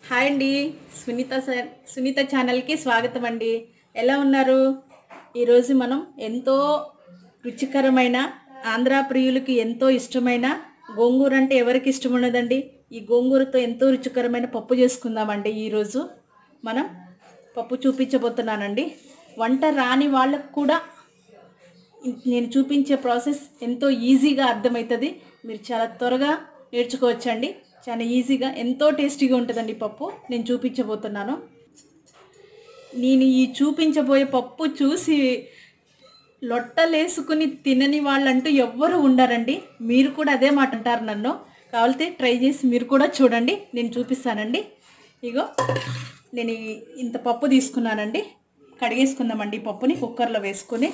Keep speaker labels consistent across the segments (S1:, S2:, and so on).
S1: hi అండి Sunitha sir Sunitha ఛానల్కి స్వాగతం అండి ఎలా ఉన్నారు ఈరోజు మనం ఎంతో రుచికరమైన ఆంధ్ర ప్రియులకి ఎంతో ఇష్టమైన గోంగూర అంటే ఎవరికి ఇష్టం ఉండదండి ఈ గోంగూరతో ఎంతో రుచికరమైన పప్పు చేసుకుందామండి ఈరోజు మనం పప్పు చూపించబోతున్నానండి వంట రాని వాళ్ళకు కూడా నేను చూపించే ప్రాసెస్ ఎంతో ఈజీగా అర్థమవుతుంది మీరు చాలా త్వరగా నేర్చుకోవచ్చండి చాలా ఈజీగా ఎంతో టేస్టీగా ఉంటుందండి పప్పు నేను చూపించబోతున్నాను నేను ఈ చూపించబోయే పప్పు చూసి లొట్టలేసుకుని తినని వాళ్ళంటూ ఎవ్వరు ఉండరండి మీరు కూడా అదే మాట అంటారు నన్ను కావాలితే ట్రై చేసి మీరు కూడా చూడండి నేను చూపిస్తానండి ఇగో నేను ఈ- ఇంత పప్పు తీసుకున్నానండి కడిగేసుకుందామండి ఈ పప్పుని కుక్కర్లో వేసుకుని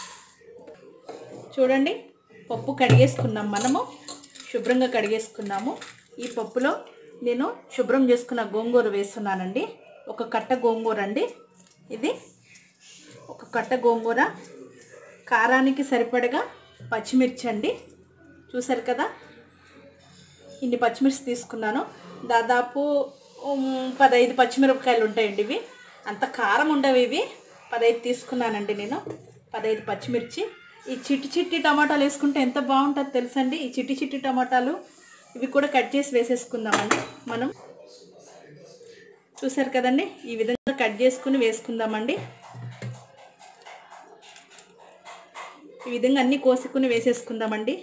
S1: చూడండి పప్పు కడిగేసుకున్నాం మనము శుభ్రంగా కడిగేసుకున్నాము ఈ పప్పులో నేను శుభ్రం చేసుకున్న గోంగూర వేస్తున్నానండి ఒక కట్ట గోంగూర అండి ఇది ఒక కట్ట గోంగూర కారానికి సరిపడగా పచ్చిమిర్చి అండి చూసారు కదా ఇన్ని పచ్చిమిర్చి తీసుకున్నాను దాదాపు ఉమ్, పదహైదు పచ్చిమిరపకాయలు ఉంటాయండి ఇవి అంత కారం ఉండవు ఇవి పదహైదు తీసుకున్నానండి నేను పదహైదు పచ్చిమిర్చి ఈ చిట్టి చిట్టి టమాటాలు వేసుకుంటే ఎంత బాగుంటుందో తెలుసండి ఈ చిట్టి చిట్టి టమాటాలు ఇవి కూడా కట్ చేసి వేసేసుకుందామండి మనం చూసారు కదండి ఈ విధంగా కట్ చేసుకుని వేసుకుందామండి ఈ విధంగా అన్నీ కోసుకుని వేసేసుకుందామండి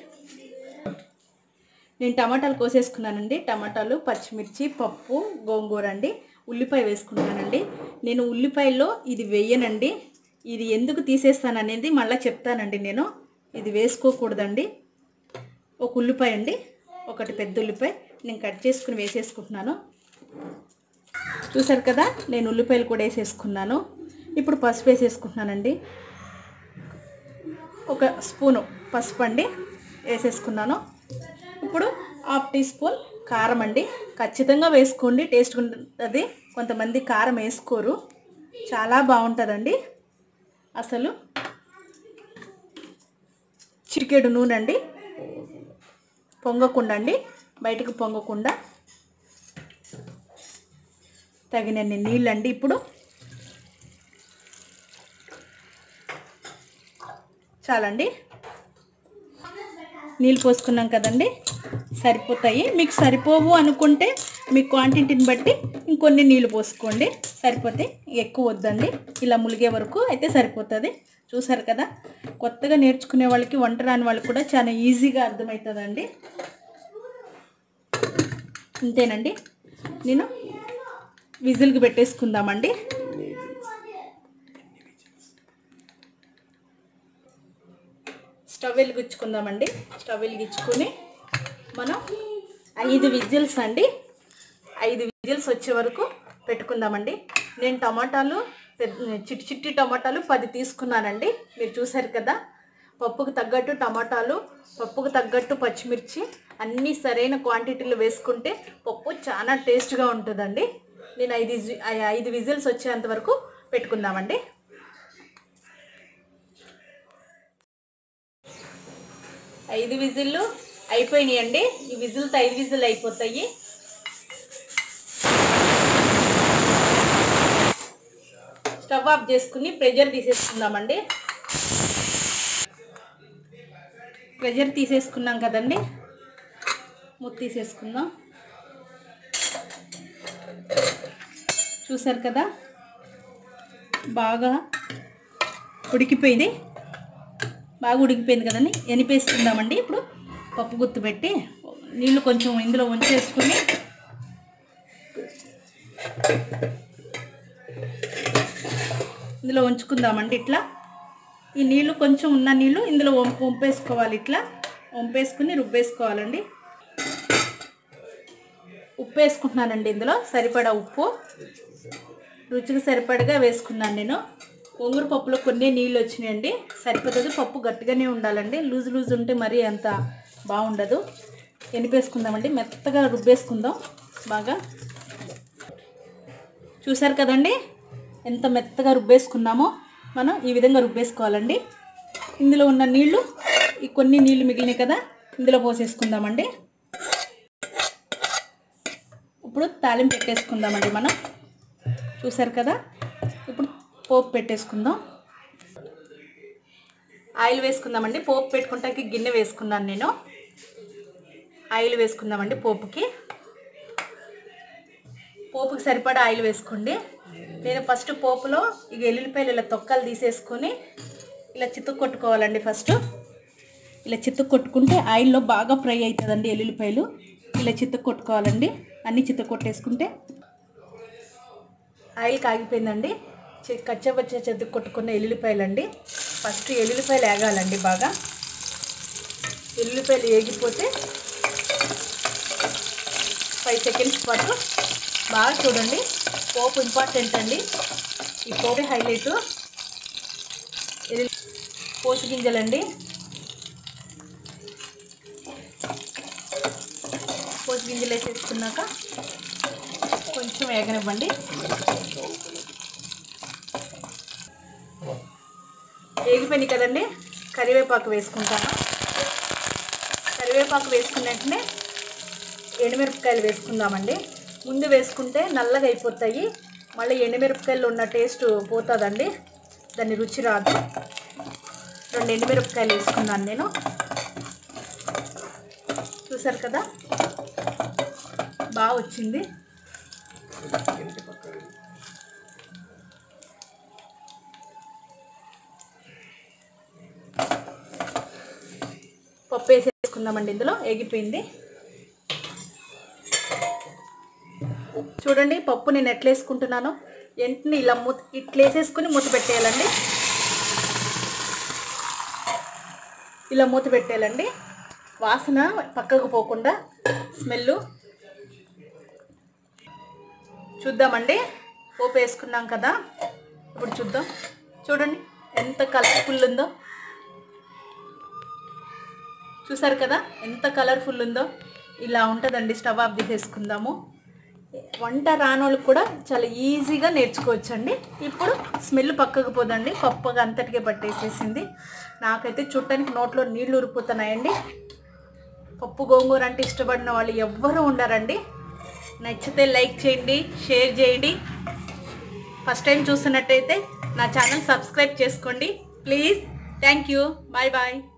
S1: నేను టమాటాలు కోసేసుకున్నానండి టమాటాలు పచ్చిమిర్చి పప్పు గోంగూర అండి ఉల్లిపాయ వేసుకున్నానండి నేను ఉల్లిపాయలో ఇది వేయనండి ఇది ఎందుకు తీసేస్తాననేది మళ్ళీ చెప్తానండి నేను ఇది వేసుకోకూడదండి ఒక ఉల్లిపాయ అండి ఒకటి పెద్ద ఉల్లిపాయ నేను కట్ చేసుకుని వేసేసుకుంటున్నాను చూసారు కదా నేను ఉల్లిపాయలు కూడా వేసేసుకున్నాను ఇప్పుడు పసుపు వేసేసుకుంటున్నానండి ఒక స్పూను పసుపు అండి వేసేసుకున్నాను ఇప్పుడు హాఫ్ టీ స్పూన్ కారం అండి ఖచ్చితంగా వేసుకోండి టేస్ట్ ఉంటుంది కొంతమంది కారం వేసుకోరు చాలా బాగుంటుందండి అసలు చిటికెడు నూనె అండి పొంగకుండా అండి బయటకు పొంగకుండా తగినన్ని నీళ్ళండి ఇప్పుడు చాలండి నీళ్ళు పోసుకున్నాం కదండి సరిపోతాయి మీకు సరిపోవు అనుకుంటే మీ క్వాంటిటీని బట్టి ఇంకొన్ని నీళ్ళు పోసుకోండి సరిపోతాయి ఎక్కువ వద్దండి ఇలా ములిగే వరకు అయితే సరిపోతుంది చూసారు కదా కొత్తగా నేర్చుకునే వాళ్ళకి వంట రాని వాళ్ళకి కూడా చాలా ఈజీగా అర్థమవుతుందండి అంతేనండి నేను విజిల్కి పెట్టేసుకుందామండి స్టవ్ వెలిగించుకుందామండి స్టవ్ వెలిగించుకొని మనం ఐదు విజిల్స్ అండి ఐదు విజిల్స్ వచ్చే వరకు పెట్టుకుందామండి నేను టమాటాలు పెద్ద చిట్టి చిట్టి టమాటాలు పది తీసుకున్నానండి మీరు చూసారు కదా పప్పుకు తగ్గట్టు టమాటాలు పప్పుకు తగ్గట్టు పచ్చిమిర్చి అన్నీ సరైన క్వాంటిటీలో వేసుకుంటే పప్పు చాలా టేస్ట్గా ఉంటుందండి నేను ఐదు విజి- ఐ- ఐదు విజిల్స్ వచ్చేంత వరకు పెట్టుకుందామండి ఐదు విజిల్లు అయిపోయినాయండి ఈ విజిల్తో ఐదు విజిల్ అయిపోతాయి స్టవ్ ఆఫ్ చేసుకుని ప్రెజర్ తీసేసుకుందామండి ప్రెజర్ తీసేసుకున్నాం కదండి మూత తీసేసుకుందాం చూసారు కదా బాగా ఉడికిపోయింది బాగా ఉడికిపోయింది కదండి ఎనిపేసుకుందామండి ఇప్పుడు పప్పు గుత్తు పెట్టి నీళ్ళు కొంచెం ఇందులో ఉంచేసుకుని ఇందులో ఉంచుకుందామండి ఇట్లా ఈ నీళ్ళు కొంచెం ఉన్న నీళ్ళు ఇందులో వంపు వంపేసుకోవాలి ఇట్లా వంపేసుకుని రుబ్బేసుకోవాలండి ఉప్పు వేసుకుంటున్నానండి ఇందులో సరిపడా ఉప్పు రుచికి సరిపడగా వేసుకున్నాను నేను కొంగురు పప్పులో కొన్ని నీళ్ళు వచ్చినాయండి సరిపోతుంది పప్పు గట్టిగానే ఉండాలండి లూజ్ లూజ్ ఉంటే మరీ అంత బాగుండదు ఎనిపేసుకుందామండి మెత్తగా రుబ్బేసుకుందాం బాగా చూసారు కదండి ఎంత మెత్తగా రుబ్బేసుకున్నామో మనం ఈ విధంగా రుబ్బేసుకోవాలండి ఇందులో ఉన్న నీళ్ళు ఈ కొన్ని నీళ్ళు మిగిలినాయి కదా ఇందులో పోసేసుకుందామండి ఇప్పుడు తాలింపు పెట్టేసుకుందామండి మనం చూసారు కదా ఇప్పుడు పోపు పెట్టేసుకుందాం ఆయిల్ వేసుకుందామండి పోపు పెట్టుకుంటానికి గిన్నె వేసుకున్నాను నేను ఆయిల్ వేసుకుందామండి పోపుకి పోపుకి సరిపడా ఆయిల్ వేసుకోండి నేను ఫస్ట్ పోపులో ఇక ఎల్లుల్లిపాయలు ఇలా తొక్కలు తీసేసుకొని ఇలా చిత్తుకు కొట్టుకోవాలండి ఫస్ట్ ఇలా చిత్తుకు కొట్టుకుంటే ఆయిల్లో బాగా ఫ్రై అవుతుందండి ఎల్లుల్లిపాయలు ఇలా చిత్తుకు కొట్టుకోవాలండి అన్ని చిత్తుకు కొట్టేసుకుంటే ఆయిల్ కాగిపోయిందండి చి- కచ్చపచ్చ చెత్తుకు కొట్టుకున్న ఎల్లుల్లిపాయలు అండి ఫస్ట్ ఎల్లుల్లిపాయలు వేగాలండి బాగా ఎల్లుల్లిపాయలు వేగిపోతే ఫైవ్ సెకండ్స్ పాటు బాగా చూడండి పోపు ఇంపార్టెంట్ అండి ఈ పోపే హైలైట్ ఎల్లు పోసి గింజలండి పోసి గింజలు వేసేసుకున్నాక కొంచెం వేగనివ్వండి వేగిపోయినాయి కదండి కరివేపాకు వేసుకుంటాను కరివేపాకు వేసుకున్న వెంటనే ఎండుమిరపకాయలు వేసుకుందామండి ముందు వేసుకుంటే నల్లగా అయిపోతాయి మళ్ళీ ఎండుమిరపకాయలు ఉన్న టేస్ట్ పోతుందండి దాని రుచి రాదు రెండు ఎండుమిరపకాయలు వేసుకున్నాను నేను చూసారు కదా బాగా వచ్చింది పప్పు వేసేసుకుందామండి ఇందులో ఎగిపోయింది చూడండి పప్పు నేను ఎట్లా వేసుకుంటున్నాను వెంటనే ఇలా మూత ఇట్లా వేసేసుకుని మూత పెట్టేయాలండి ఇలా మూత పెట్టేయాలండి వాసన పక్కకు పోకుండా స్మెల్ చూద్దామండి పోపు వేసుకున్నాం కదా ఇప్పుడు చూద్దాం చూడండి ఎంత కలర్ఫుల్ ఉందో చూసారు కదా ఎంత కలర్ఫుల్ ఉందో ఇలా ఉంటుందండి స్టవ్ ఆఫ్ తీసేసుకుందాము వంట రానోళ్ళకి కూడా చాలా ఈజీగా నేర్చుకోవచ్చండి ఇప్పుడు స్మెల్ పక్కకు పోదండి పప్పుగా అంతటికే పట్టేసేసింది నాకైతే చుట్టానికి నోట్లో నీళ్లు ఉరిపోతున్నాయండి పప్పు గోంగూర అంటే ఇష్టపడిన వాళ్ళు ఎవ్వరూ ఉండరండి నచ్చితే లైక్ చేయండి షేర్ చేయండి ఫస్ట్ టైం చూస్తున్నట్టయితే నా ఛానల్ సబ్స్క్రైబ్ చేసుకోండి please thank you bye bye